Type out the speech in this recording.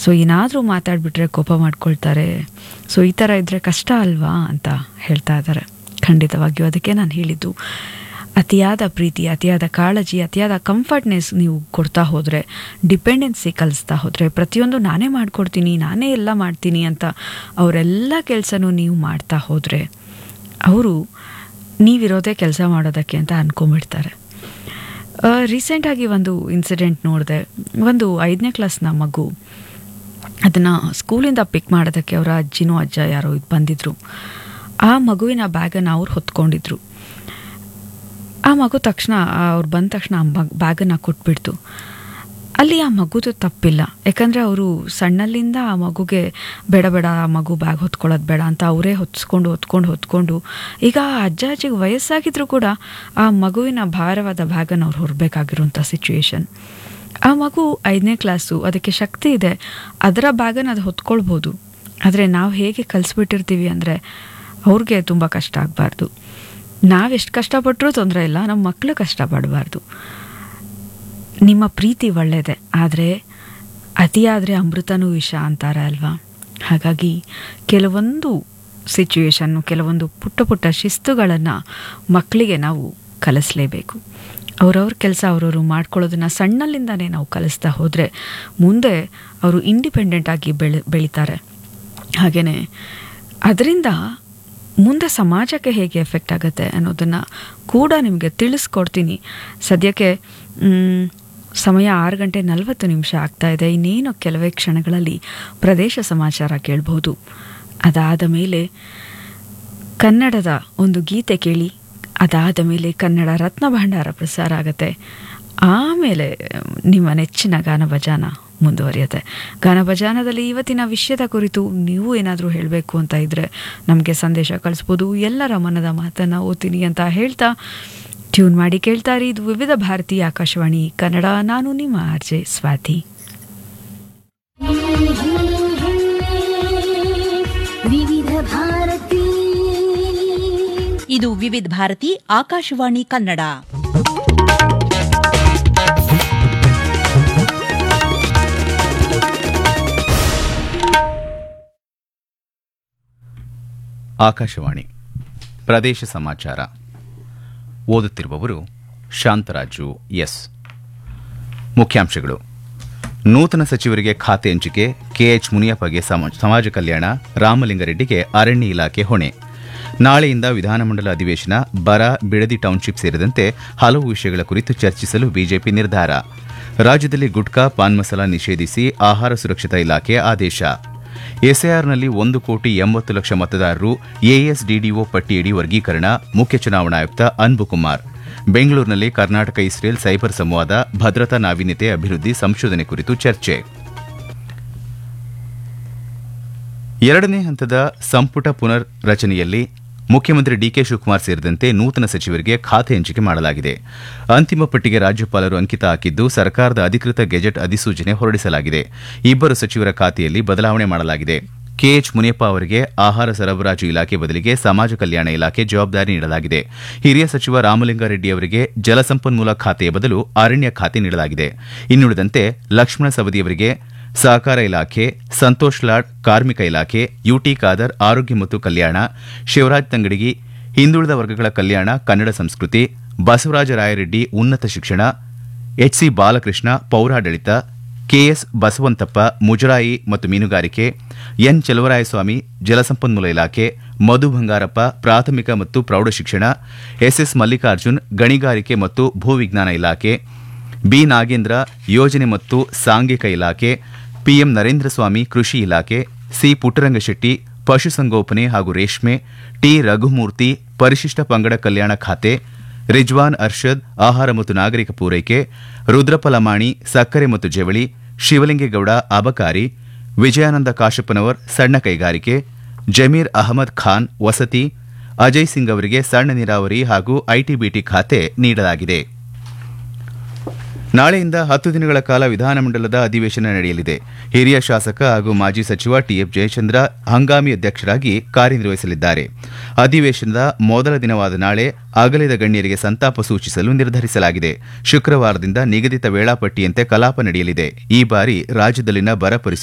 so ಏನಾದರೂ ಮಾತಾಡಿಬಿಟ್ರೆ ಕೋಪ ಮಾಡ್ಕೊಳ್ತಾರೆ ಸೊ ಈ ಥರ ಇದ್ದರೆ ಕಷ್ಟ ಅಲ್ವಾ ಅಂತ ಹೇಳ್ತಾ ಇದ್ದಾರೆ ಖಂಡಿತವಾಗಿಯೂ ಅದಕ್ಕೆ ನಾನು ಹೇಳಿದ್ದು ಅತಿಯಾದ ಪ್ರೀತಿ ಅತಿಯಾದ ಕಾಳಜಿ ಅತಿಯಾದ ಕಂಫರ್ಟ್ನೆಸ್ ನೀವು ಕೊಡ್ತಾ ಹೋದರೆ ಡಿಪೆಂಡೆನ್ಸಿ ಕಲಿಸ್ತಾ ಹೋದರೆ ಪ್ರತಿಯೊಂದು ನಾನೇ ಮಾಡ್ಕೊಡ್ತೀನಿ ನಾನೇ ಎಲ್ಲ ಮಾಡ್ತೀನಿ ಅಂತ ಅವರೆಲ್ಲ ಕೆಲಸನೂ ನೀವು ಮಾಡ್ತಾ ಹೋದರೆ ಅವರು ನೀವಿರೋದೇ ಕೆಲಸ ಮಾಡೋದಕ್ಕೆ ಅಂತ ಅಂದ್ಕೊಂಬಿಡ್ತಾರೆ ರೀಸೆಂಟಾಗಿ ಒಂದು ಇನ್ಸಿಡೆಂಟ್ ನೋಡಿದೆ ಒಂದು ಐದನೇ ಕ್ಲಾಸ್ನ ಮಗು ಅದನ್ನು ಸ್ಕೂಲಿಂದ ಪಿಕ್ ಮಾಡೋದಕ್ಕೆ ಅವರ ಅಜ್ಜಿನೂ ಅಜ್ಜ ಯಾರೋ ಇದು ಬಂದಿದ್ರು ಆ ಮಗುವಿನ ಬ್ಯಾಗನ್ನು ಅವ್ರು ಹೊತ್ಕೊಂಡಿದ್ರು ಆ ಮಗು ತಕ್ಷಣ ಅವ್ರು ಬಂದ ತಕ್ಷಣ ಆ ಮಗ್ ಬ್ಯಾಗನ್ನು ಕೊಟ್ಬಿಡ್ತು ಅಲ್ಲಿ ಆ ಮಗುದು ತಪ್ಪಿಲ್ಲ ಯಾಕಂದರೆ ಅವರು ಸಣ್ಣಲ್ಲಿಂದ ಆ ಮಗುಗೆ ಬೇಡ ಬೇಡ ಆ ಮಗು ಬ್ಯಾಗ್ ಹೊತ್ಕೊಳ್ಳೋದು ಬೇಡ ಅಂತ ಅವರೇ ಹೊತ್ಸ್ಕೊಂಡು ಹೊತ್ಕೊಂಡು ಹೊತ್ಕೊಂಡು ಈಗ ಆ ಅಜ್ಜ ಅಜ್ಜಿಗೆ ವಯಸ್ಸಾಗಿದ್ರೂ ಕೂಡ ಆ ಮಗುವಿನ ಭಾರವಾದ ಬ್ಯಾಗನ್ನು ಅವ್ರು ಹೊರಬೇಕಾಗಿರುವಂಥ ಸಿಚುವೇಶನ್ ಆ ಮಗು ಐದನೇ ಕ್ಲಾಸು ಅದಕ್ಕೆ ಶಕ್ತಿ ಇದೆ ಅದರ ಬ್ಯಾಗನ್ನು ಅದು ಹೊತ್ಕೊಳ್ಬೋದು ಆದರೆ ನಾವು ಹೇಗೆ ಕಲಿಸ್ಬಿಟ್ಟಿರ್ತೀವಿ ಅಂದರೆ ಅವ್ರಿಗೆ ತುಂಬ ಕಷ್ಟ ಆಗಬಾರ್ದು ನಾವೆಷ್ಟು ಕಷ್ಟಪಟ್ಟರೂ ತೊಂದರೆ ಇಲ್ಲ ನಮ್ಮ ಮಕ್ಕಳು ಕಷ್ಟಪಡಬಾರ್ದು ನಿಮ್ಮ ಪ್ರೀತಿ ಒಳ್ಳೆಯದೇ ಆದರೆ ಅತಿಯಾದರೆ ಅಮೃತನೂ ವಿಷ ಅಂತಾರೆ ಅಲ್ವಾ ಹಾಗಾಗಿ ಕೆಲವೊಂದು ಸಿಚುವೇಶನ್ನು ಕೆಲವೊಂದು ಪುಟ್ಟ ಪುಟ್ಟ ಶಿಸ್ತುಗಳನ್ನು ಮಕ್ಕಳಿಗೆ ನಾವು ಕಲಿಸ್ಲೇಬೇಕು ಅವ್ರವ್ರ ಕೆಲಸ ಅವರವರು ಮಾಡ್ಕೊಳ್ಳೋದನ್ನು ಸಣ್ಣಲ್ಲಿಂದನೇ ನಾವು ಕಲಿಸ್ತಾ ಹೋದರೆ ಮುಂದೆ ಅವರು ಇಂಡಿಪೆಂಡೆಂಟ್ ಆಗಿ ಬೆಳೆ ಬೆಳೀತಾರೆ ಹಾಗೆಯೇ ಅದರಿಂದ ಮುಂದೆ ಸಮಾಜಕ್ಕೆ ಹೇಗೆ ಎಫೆಕ್ಟ್ ಆಗುತ್ತೆ ಅನ್ನೋದನ್ನು ಕೂಡ ನಿಮಗೆ ತಿಳಿಸ್ಕೊಡ್ತೀನಿ ಸದ್ಯಕ್ಕೆ ಮ್, ಸಮಯ ಆರು ಗಂಟೆ ನಲವತ್ತು ನಿಮಿಷ ಆಗ್ತಾ ಇದೆ ಇನ್ನೇನು ಕೆಲವೇ ಕ್ಷಣಗಳಲ್ಲಿ ಪ್ರದೇಶ ಸಮಾಚಾರ ಕೇಳಬಹುದು ಅದಾದ ಮೇಲೆ ಕನ್ನಡದ ಒಂದು ಗೀತೆ ಕೇಳಿ ಅದಾದ ಮೇಲೆ ಕನ್ನಡ ರತ್ನ ಭಂಡಾರ ಪ್ರಸಾರ ಆಗುತ್ತೆ ಆಮೇಲೆ ನಿಮ್ಮ ನೆಚ್ಚಿನ ಗಾನಭಜಾನ ಮುಂದುವರಿಯುತ್ತೆ ಗಾನಭಜಾನದಲ್ಲಿ ಇವತ್ತಿನ ವಿಷಯದ ಕುರಿತು ನೀವು ಏನಾದರೂ ಹೇಳಬೇಕು ಅಂತ ಇದ್ದರೆ ನಮಗೆ ಸಂದೇಶ ಕಳಿಸ್ಬೋದು ಎಲ್ಲರ ಮನದ ಮಾತನ್ನು ಓದ್ತೀನಿ ಅಂತ ಹೇಳ್ತಾ ಟ್ಯೂನ್ ಮಾಡಿ ಕೇಳ್ತಾರೆ ಇದು ವಿವಿಧ ಭಾರತಿ ಆಕಾಶವಾಣಿ ಕನ್ನಡ ನಾನು ನಿಮ್ಮ ಆರ್ಜೆ ಸ್ವಾತಿ ವಿವಿಧ ಭಾರತಿ ಇದು ವಿವಿಧ ಭಾರತಿ ಆಕಾಶವಾಣಿ ಕನ್ನಡ ಆಕಾಶವಾಣಿ ಪ್ರದೇಶ ಸಮಾಚಾರ ಓದುತ್ತಿರುವವರು ಶಾಂತರಾಜು ಎಸ್ ಮುಖ್ಯಾಂಶಗಳು ನೂತನ ಸಚಿವರಿಗೆ ಖಾತೆ ಹಂಚಿಕೆ ಕೆಎಚ್ ಮುನಿಯಪ್ಪಗೆ ಸಮ- ಸಮಾಜ ಕಲ್ಯಾಣ ರಾಮಲಿಂಗಾರೆಡ್ಡಿಗೆ ಅರಣ್ಯ ಇಲಾಖೆ ಹೊಣೆ ನಾಳೆಯಿಂದ ವಿಧಾನಮಂಡಲ ಅಧಿವೇಶನ ಬರ ಬಿಡದಿ ಟೌನ್ಶಿಪ್ ಸೇರಿದಂತೆ ಹಲವು ವಿಷಯಗಳ ಕುರಿತು ಚರ್ಚಿಸಲು ಬಿಜೆಪಿ ನಿರ್ಧಾರ ರಾಜ್ಯದಲ್ಲಿ ಗುಟ್ಕಾ ಪಾನ್ ಮಸಾಲ ನಿಷೇಧಿಸಿ ಆಹಾರ ಸುರಕ್ಷತಾ ಇಲಾಖೆ ಆದೇಶ ಎಸ್ಐಆರ್ನಲ್ಲಿ ಒಂದು ಕೋಟಿ ಎಂಬತ್ತು ಲಕ್ಷ ಮತದಾರರು ಎಎಸ್ಡಿಡಿಒ ಪಟ್ಟಿಯಡಿ ವರ್ಗೀಕರಣ ಮುಖ್ಯ ಚುನಾವಣಾ ಆಯುಕ್ತ ಅನ್ಬುಕುಮಾರ್ ಬೆಂಗಳೂರಿನಲ್ಲಿ ಕರ್ನಾಟಕ ಇಸ್ರೇಲ್ ಸೈಬರ್ ಸಂವಾದ ಭದ್ರತಾ ನಾವೀನ್ಯತೆ ಅಭಿವೃದ್ಧಿ ಸಂಶೋಧನೆ ಕುರಿತು ಚರ್ಚೆ ಎರಡನೇ ಹಂತದ ಸಂಪುಟ ಪುನರ್ ರಚನೆಯಲ್ಲಿ ಮುಖ್ಯಮಂತ್ರಿ ಡಿಕೆ ಶಿವಕುಮಾರ್ ಸೇರಿದಂತೆ ನೂತನ ಸಚಿವರಿಗೆ ಖಾತೆ ಹಂಚಿಕೆ ಮಾಡಲಾಗಿದೆ ಅಂತಿಮ ಪಟ್ಟಿಗೆ ರಾಜ್ಯಪಾಲರು ಅಂಕಿತ ಹಾಕಿದ್ದು ಸರ್ಕಾರದ ಅಧಿಕೃತ ಗೆಜೆಟ್ ಅಧಿಸೂಚನೆ ಹೊರಡಿಸಲಾಗಿದೆ ಇಬ್ಬರು ಸಚಿವರ ಖಾತೆಯಲ್ಲಿ ಬದಲಾವಣೆ ಮಾಡಲಾಗಿದೆ ಕೆಎಚ್ ಮುನಿಯಪ್ಪ ಅವರಿಗೆ ಆಹಾರ ಸರಬರಾಜು ಇಲಾಖೆ ಬದಲಿಗೆ ಸಮಾಜ ಕಲ್ಯಾಣ ಇಲಾಖೆ ಜವಾಬ್ದಾರಿ ನೀಡಲಾಗಿದೆ ಹಿರಿಯ ಸಚಿವ ರಾಮಲಿಂಗಾರೆಡ್ಡಿ ಅವರಿಗೆ ಜಲಸಂಪನ್ಮೂಲ ಖಾತೆಯ ಬದಲು ಅರಣ್ಯ ಖಾತೆ ನೀಡಲಾಗಿದೆ ಇನ್ನುಳಿದಂತೆ ಲಕ್ಷ್ಮಣ ಸವದಿಯವರಿಗೆ ಸಹಕಾರ ಇಲಾಖೆ ಸಂತೋಷ್ ಲಾಡ್ ಕಾರ್ಮಿಕ ಇಲಾಖೆ ಯುಟಿ ಖಾದರ್ ಆರೋಗ್ಯ ಮತ್ತು ಕಲ್ಯಾಣ ಶಿವರಾಜ್ ತಂಗಡಗಿ ಹಿಂದುಳಿದ ವರ್ಗಗಳ ಕಲ್ಯಾಣ ಕನ್ನಡ ಸಂಸ್ಕೃತಿ ಬಸವರಾಜ ರಾಯರೆಡ್ಡಿ ಉನ್ನತ ಶಿಕ್ಷಣ ಎಚ್ಸಿ ಬಾಲಕೃಷ್ಣ ಪೌರಾಡಳಿತ ಕೆಎಸ್ ಬಸವಂತಪ್ಪ ಮುಜರಾಯಿ ಮತ್ತು ಮೀನುಗಾರಿಕೆ ಎನ್ ಚೆಲುವರಾಯಸ್ವಾಮಿ ಜಲಸಂಪನ್ಮೂಲ ಇಲಾಖೆ ಮಧು ಬಂಗಾರಪ್ಪ ಪ್ರಾಥಮಿಕ ಮತ್ತು ಪ್ರೌಢಶಿಕ್ಷಣ ಎಸ್ಎಸ್ ಮಲ್ಲಿಕಾರ್ಜುನ್ ಗಣಿಗಾರಿಕೆ ಮತ್ತು ಭೂವಿಜ್ಞಾನ ಇಲಾಖೆ ಬಿ ನಾಗೇಂದ್ರ ಯೋಜನೆ ಮತ್ತು ಸಾಂಘಿಕ ಇಲಾಖೆ ಪಿಎಂ ನರೇಂದ್ರ ಸ್ವಾಮಿ ಕೃಷಿ ಇಲಾಖೆ ಸಿ ಪುಟ್ಟರಂಗಶೆಟ್ಟಿ ಪಶುಸಂಗೋಪನೆ ಹಾಗೂ ರೇಷ್ಮೆ ಟಿ ರಘುಮೂರ್ತಿ ಪರಿಶಿಷ್ಟ ಪಂಗಡ ಕಲ್ಯಾಣ ಖಾತೆ ರಿಜ್ವಾನ್ ಅರ್ಷದ್ ಆಹಾರ ಮತ್ತು ನಾಗರಿಕ ಪೂರೈಕೆ ರುದ್ರಪ್ಪ ಲಮಾಣಿ ಸಕ್ಕರೆ ಮತ್ತು ಜವಳಿ ಶಿವಲಿಂಗೇಗೌಡ ಅಬಕಾರಿ ವಿಜಯಾನಂದ ಕಾಶಪ್ಪನವರ್ ಸಣ್ಣ ಕೈಗಾರಿಕೆ ಜಮೀರ್ ಅಹಮದ್ ಖಾನ್ ವಸತಿ ಅಜಯ್ ಸಿಂಗ್ ಅವರಿಗೆ ಸಣ್ಣ ನೀರಾವರಿ ಹಾಗೂ ಐಟಿಬಿಟಿ ಖಾತೆ ನೀಡಲಾಗಿದೆ ನಾಳೆಯಿಂದ ಹತ್ತು ದಿನಗಳ ಕಾಲ ವಿಧಾನಮಂಡಲದ ಅಧಿವೇಶನ ನಡೆಯಲಿದೆ ಹಿರಿಯ ಶಾಸಕ ಹಾಗೂ ಮಾಜಿ ಸಚಿವ ಟಿಎಫ್ ಜಯಚಂದ್ರ ಹಂಗಾಮಿ ಅಧ್ಯಕ್ಷರಾಗಿ ಕಾರ್ಯನಿರ್ವಹಿಸಲಿದ್ದಾರೆ ಅಧಿವೇಶನದ ಮೊದಲ ದಿನವಾದ ನಾಳೆ ಅಗಲಿದ ಗಣ್ಯರಿಗೆ ಸಂತಾಪ ಸೂಚಿಸಲು ನಿರ್ಧರಿಸಲಾಗಿದೆ ಶುಕ್ರವಾರದಿಂದ ನಿಗದಿತ ವೇಳಾಪಟ್ಟಿಯಂತೆ ಕಲಾಪ ನಡೆಯಲಿದೆ ಈ ಬಾರಿ ರಾಜ್ಯದಲ್ಲಿನ ಬರ ಪರಿಸ್ಥಿತಿ